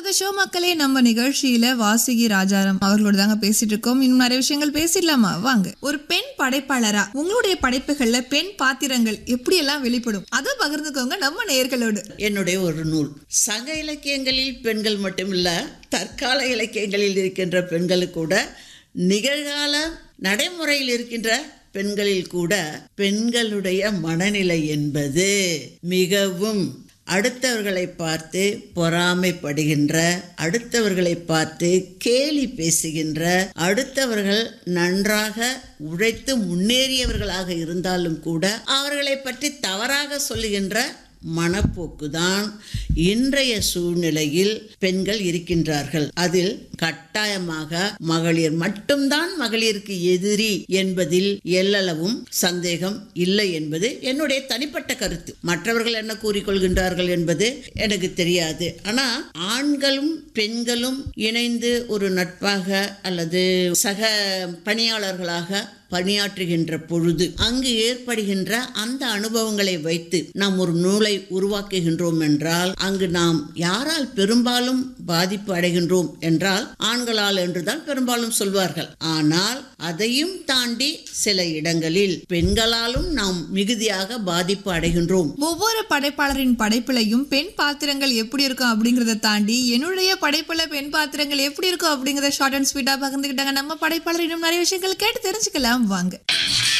to the show மக்களே நம்ம நிகழ்ச்சியில வாசுகி ராஜாராம் அவர்களோட தாங்க பேசிட்டு இருக்கோம் இன்னும் நிறைய விஷயங்கள் பேசிடலாமா வாங்க ஒரு பெண் படைப்பாளரா உங்களுடைய படைப்புகள்ல பெண் பாத்திரங்கள் எப்படி எல்லாம் வெளிப்படும் அதை பகிர்ந்துக்கோங்க நம்ம நேயர்களோடு என்னுடைய ஒரு நூல் சங்க இலக்கியங்களில் பெண்கள் மட்டுமில்ல தற்கால இலக்கியங்களில் இருக்கின்ற பெண்களுக்கு கூட நிகழ்கால நடைமுறையில் இருக்கின்ற பெண்களில் கூட பெண்களுடைய மனநிலை என்பது மிகவும் அடுத்தவர்களை பார்த்து பொறாமைப்படுகின்ற அடுத்தவர்களை பார்த்து கேலி பேசுகின்ற அடுத்தவர்கள் நன்றாக உழைத்து முன்னேறியவர்களாக இருந்தாலும் கூட அவர்களை பற்றி தவறாக சொல்லுகின்ற மனப்போக்குதான் இன்றைய சூழ்நிலையில் பெண்கள் இருக்கின்றார்கள் அதில் கட்டாயமாக மகளிர் மட்டும்தான் மகளிருக்கு எதிரி என்பதில் எல்லளவும் சந்தேகம் இல்லை என்பது என்னுடைய தனிப்பட்ட கருத்து மற்றவர்கள் என்ன கூறிக்கொள்கின்றார்கள் என்பது எனக்கு தெரியாது ஆனா ஆண்களும் பெண்களும் இணைந்து ஒரு நட்பாக அல்லது சக பணியாளர்களாக பணியாற்றுகின்ற பொழுது அங்கு ஏற்படுகின்ற அந்த அனுபவங்களை வைத்து நாம் ஒரு நூலை உருவாக்குகின்றோம் என்றால் அங்கு நாம் யாரால் பெரும்பாலும் பாதிப்பு அடைகின்றோம் என்றால் ஆண்களால் என்றுதான் பெரும்பாலும் சொல்வார்கள் ஆனால் அதையும் தாண்டி சில இடங்களில் பெண்களாலும் நாம் மிகுதியாக பாதிப்பு அடைகின்றோம் ஒவ்வொரு படைப்பாளரின் படைப்புலையும் பெண் பாத்திரங்கள் எப்படி இருக்கும் அப்படிங்கறத தாண்டி என்னுடைய படைப்புல பெண் பாத்திரங்கள் எப்படி இருக்கும் அப்படிங்கறத ஷார்ட் அண்ட் ஸ்வீட்டா பகிர்ந்துக்கிட்டாங்க நம்ம படைப்பாளர் இன்னும் நிறைய விஷயங்கள் கேட்டு தெரிஞ்சுக்கலாம் வாங்க